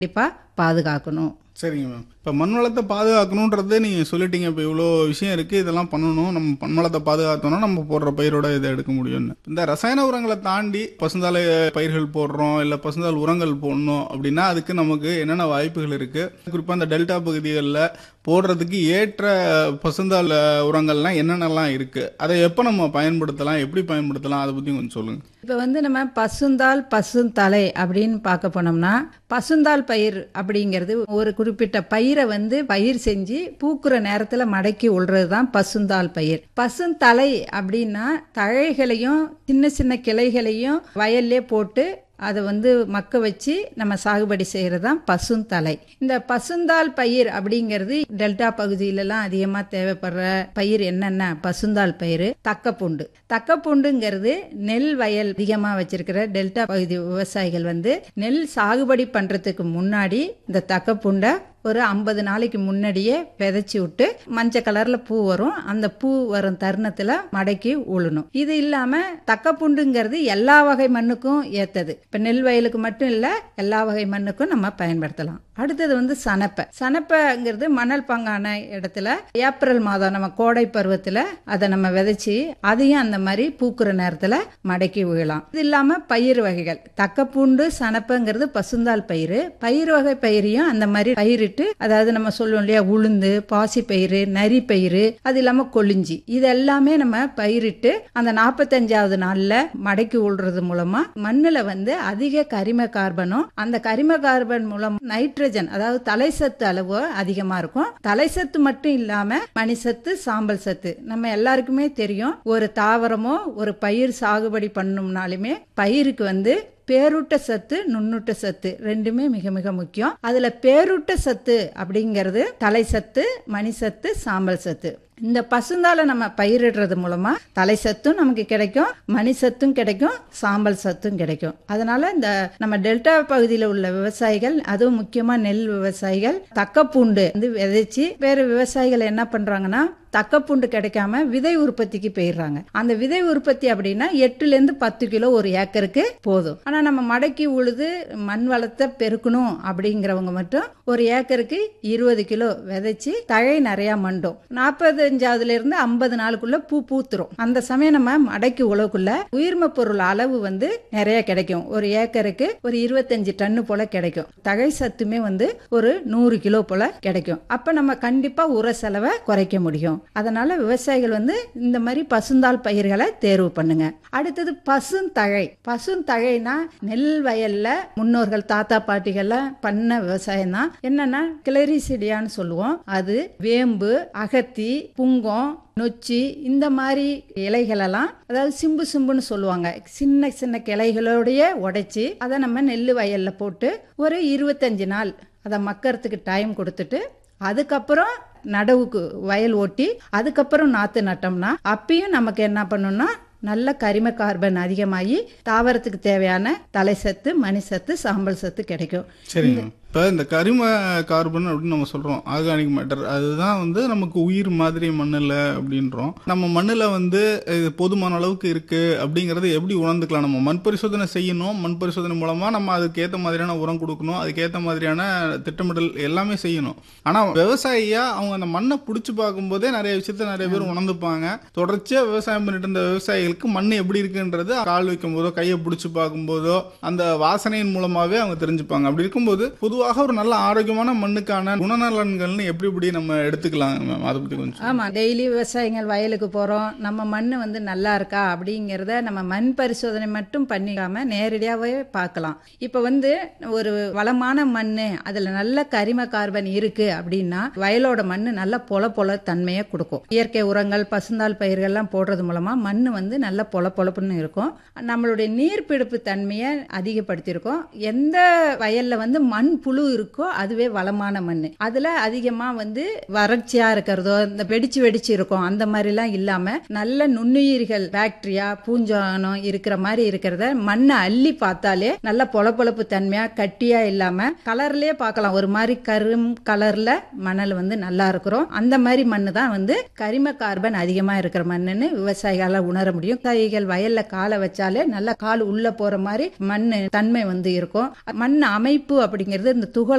கண்டிப்பா பாதுகாக்கணும் சரிங்க மேம் இப்போ மண் வளத்தை பாதுகாக்கணுன்றது நீங்கள் சொல்லிட்டீங்க இப்போ இவ்வளோ விஷயம் இருக்குது இதெல்லாம் பண்ணணும் நம்ம மண் வளத்தை பாதுகாத்தோம்னா நம்ம போடுற பயிரோட இதை எடுக்க முடியும்னு இந்த ரசாயன உரங்களை தாண்டி பசுந்தாலை பயிர்கள் போடுறோம் இல்லை பசுந்தாள் உரங்கள் போடணும் அப்படின்னா அதுக்கு நமக்கு என்னென்ன வாய்ப்புகள் இருக்குது குறிப்பாக இந்த டெல்டா பகுதிகளில் போடுறதுக்கு ஏற்ற பசுந்தாள் உரங்கள்லாம் என்னென்னலாம் இருக்குது அதை எப்போ நம்ம பயன்படுத்தலாம் எப்படி பயன்படுத்தலாம் அதை பற்றி கொஞ்சம் சொல்லுங்கள் இப்போ வந்து நம்ம பசுந்தாள் பசுந்தலை அப்படின்னு பார்க்க போனோம்னா பசுந்தாள் பயிர் அப்படிங்கிறது ஒரு குறிப்பிட்ட பயிரை வந்து பயிர் செஞ்சு பூக்குற நேரத்தில் மடக்கி விடுறது தான் பசுந்தாள் பயிர் பசுந்தலை அப்படின்னா தழைகளையும் சின்ன சின்ன கிளைகளையும் வயல்லே போட்டு அதை வந்து மக்க வச்சு நம்ம சாகுபடி செய்கிறது தான் பசுந்தலை இந்த பசுந்தாள் பயிர் அப்படிங்கிறது டெல்டா பகுதியிலலாம் அதிகமாக தேவைப்படுற பயிர் என்னென்ன பசுந்தாள் பயிர் தக்கப்பூண்டு தக்கப்பூண்டுங்கிறது நெல் வயல் அதிகமாக வச்சிருக்கிற டெல்டா பகுதி விவசாயிகள் வந்து நெல் சாகுபடி பண்ணுறதுக்கு முன்னாடி இந்த தக்கப்பூண்டை ஒரு ஐம்பது நாளைக்கு முன்னாடியே விதைச்சி விட்டு மஞ்சள் கலர்ல பூ வரும் அந்த பூ வரும் தருணத்துல மடக்கி உழணும் இது இல்லாம தக்கப்புண்டுங்கிறது எல்லா வகை மண்ணுக்கும் ஏத்தது இப்ப நெல் வயலுக்கு மட்டும் இல்ல எல்லா வகை மண்ணுக்கும் நம்ம பயன்படுத்தலாம் அடுத்தது வந்து சனப்பை சனப்பைங்கிறது மணல் பங்கான இடத்துல ஏப்ரல் மாதம் நம்ம கோடை பருவத்துல அதை நம்ம விதைச்சி அதையும் அந்த மாதிரி பூக்குற நேரத்துல மடக்கி விழலாம் இது இல்லாம பயிர் வகைகள் தக்கப்பூண்டு சனப்பைங்கிறது பசுந்தாள் பயிர் பயிர் வகை பயிரையும் அந்த மாதிரி பயிரிட்டு அதாவது நம்ம சொல்லுவோம் இல்லையா உளுந்து பாசி பயிறு நரி பயிறு அது இல்லாம கொளிஞ்சி இது எல்லாமே நம்ம பயிரிட்டு அந்த நாற்பத்தஞ்சாவது நாள்ல மடக்கி விடுறது மூலமா மண்ணுல வந்து அதிக கரிம கார்பனும் அந்த கரிம கார்பன் மூலம் நைட்ரஜன் அதாவது தலைசத்து அளவு அதிகமா இருக்கும் தலைசத்து மட்டும் இல்லாம மணிசத்து சாம்பல் சத்து நம்ம எல்லாருக்குமே தெரியும் ஒரு தாவரமோ ஒரு பயிர் சாகுபடி பண்ணணும்னாலுமே பயிருக்கு வந்து பேரூட்ட சத்து நுண்ணூட்ட சத்து ரெண்டுமே மிக மிக முக்கியம் அதுல பேரூட்ட சத்து அப்படிங்கிறது தலை சத்து மணி சத்து சாம்பல் சத்து இந்த பசுந்தால நம்ம பயிரிடுறது மூலமா தலை சத்தும் நமக்கு கிடைக்கும் மணி சத்தும் கிடைக்கும் சாம்பல் சத்தும் கிடைக்கும் அதனால இந்த நம்ம டெல்டா பகுதியில் உள்ள விவசாயிகள் அதுவும் முக்கியமா நெல் விவசாயிகள் தக்கப்பூண்டு வந்து விதைச்சு வேற விவசாயிகள் என்ன பண்றாங்கன்னா தக்கப்பூண்டு கிடைக்காம விதை உற்பத்திக்கு போயிடுறாங்க அந்த விதை உற்பத்தி அப்படின்னா எட்டுல இருந்து பத்து கிலோ ஒரு ஏக்கருக்கு போதும் ஆனா நம்ம மடக்கி உழுது மண் வளத்தை பெருக்கணும் அப்படிங்கிறவங்க மட்டும் ஒரு ஏக்கருக்கு இருபது கிலோ விதைச்சு தழை நிறைய மண்டும் நாற்பத்தஞ்சாவதுல இருந்து ஐம்பது நாளுக்குள்ள பூ பூத்துரும் அந்த சமயம் நம்ம மடக்கி உழவுக்குள்ள உயிர்ம பொருள் அளவு வந்து நிறைய கிடைக்கும் ஒரு ஏக்கருக்கு ஒரு இருபத்தஞ்சு டன்னு போல கிடைக்கும் தழை சத்துமே வந்து ஒரு நூறு கிலோ போல கிடைக்கும் அப்ப நம்ம கண்டிப்பா உர செலவை குறைக்க முடியும் அதனால விவசாயிகள் வந்து இந்த மாதிரி பசுந்தாள் பயிர்களை தேர்வு பண்ணுங்க அடுத்தது பசுந்தழை பசுந்தழைனா நெல் வயல்ல முன்னோர்கள் தாத்தா பாட்டிகள்லாம் பண்ண விவசாயம் தான் என்னன்னா கிளரிசிடியான்னு சொல்லுவோம் அது வேம்பு அகத்தி புங்கம் நொச்சி இந்த மாதிரி இலைகளெல்லாம் அதாவது சிம்பு சிம்புன்னு சொல்லுவாங்க சின்ன சின்ன கிளைகளோடைய உடைச்சி அதை நம்ம நெல் வயல்ல போட்டு ஒரு இருபத்தஞ்சு நாள் அதை மக்கறதுக்கு டைம் கொடுத்துட்டு அதுக்கப்புறம் நடவுக்கு வயல் ஓட்டி அதுக்கப்புறம் நாற்று நட்டோம்னா அப்பயும் நமக்கு என்ன பண்ணணும்னா நல்ல கரிம கார்பன் அதிகமாகி தாவரத்துக்கு தேவையான தலை சத்து மணி சத்து சாம்பல் சத்து கிடைக்கும் சரிங்க இப்போ இந்த கரிம கார்பன் அப்படின்னு நம்ம சொல்கிறோம் ஆர்கானிக் மேட்டர் அதுதான் வந்து நமக்கு உயிர் மாதிரி மண்ணில் அப்படின்றோம் நம்ம மண்ணில் வந்து இது போதுமான அளவுக்கு இருக்குது அப்படிங்கிறத எப்படி உணர்ந்துக்கலாம் நம்ம மண் பரிசோதனை செய்யணும் மண் பரிசோதனை மூலமாக நம்ம அதுக்கு ஏற்ற மாதிரியான உரம் கொடுக்கணும் அதுக்கேற்ற மாதிரியான திட்டமிடல் எல்லாமே செய்யணும் ஆனால் விவசாயியாக அவங்க அந்த மண்ணை பிடிச்சி பார்க்கும்போதே நிறைய விஷயத்த நிறைய பேர் உணர்ந்துப்பாங்க தொடர்ச்சியாக விவசாயம் பண்ணிட்டு இருந்த விவசாயிகளுக்கு மண் எப்படி இருக்குன்றது கால் வைக்கும் போதோ கையை பிடிச்சி பார்க்கும்போதோ அந்த வாசனையின் மூலமாகவே அவங்க தெரிஞ்சுப்பாங்க அப்படி இருக்கும்போது பொதுவாக ஒரு நல்ல ஆரோக்கியமான மண்ணுக்கான குணநலன்கள்னு எப்படி எப்படி நம்ம எடுத்துக்கலாம் மேம் அதை பற்றி கொஞ்சம் ஆமா டெய்லி விவசாயிகள் வயலுக்கு போறோம் நம்ம மண்ணு வந்து நல்லா இருக்கா அப்படிங்கிறத நம்ம மண் பரிசோதனை மட்டும் பண்ணிக்காம நேரடியாவே பார்க்கலாம் இப்ப வந்து ஒரு வளமான மண்ணு அதுல நல்ல கரிம கார்பன் இருக்கு அப்படின்னா வயலோட மண்ணு நல்ல பொல பொல தன்மையை கொடுக்கும் இயற்கை உரங்கள் பசுந்தாள் பயிர்கள்லாம் போடுறது மூலமா மண்ணு வந்து நல்ல பொல பொலப்புன்னு இருக்கும் நம்மளுடைய நீர்பிடிப்பு தன்மையை அதிகப்படுத்தியிருக்கோம் எந்த வயல்ல வந்து மண் புழு இருக்கோ அதுவே வளமான மண் அதுல அதிகமா வந்து வறட்சியா இருக்கிறதோ இந்த வெடிச்சு வெடிச்சு இருக்கும் அந்த மாதிரிலாம் இல்லாம நல்ல நுண்ணுயிர்கள் பாக்டீரியா பூஞ்சானம் இருக்கிற மாதிரி இருக்கிறத மண்ணை அள்ளி பார்த்தாலே நல்ல பொலப்பொலப்பு தன்மையா கட்டியா இல்லாம கலர்லயே பார்க்கலாம் ஒரு மாதிரி கரும் கலர்ல மணல் வந்து நல்லா இருக்கிறோம் அந்த மாதிரி மண்ணு தான் வந்து கரிம கார்பன் அதிகமா இருக்கிற மண்ணுன்னு விவசாயிகளால உணர முடியும் விவசாயிகள் வயல்ல காலை வச்சாலே நல்ல கால் உள்ள போற மாதிரி மண் தன்மை வந்து இருக்கும் மண் அமைப்பு அப்படிங்கிறது இந்த இந்த துகள்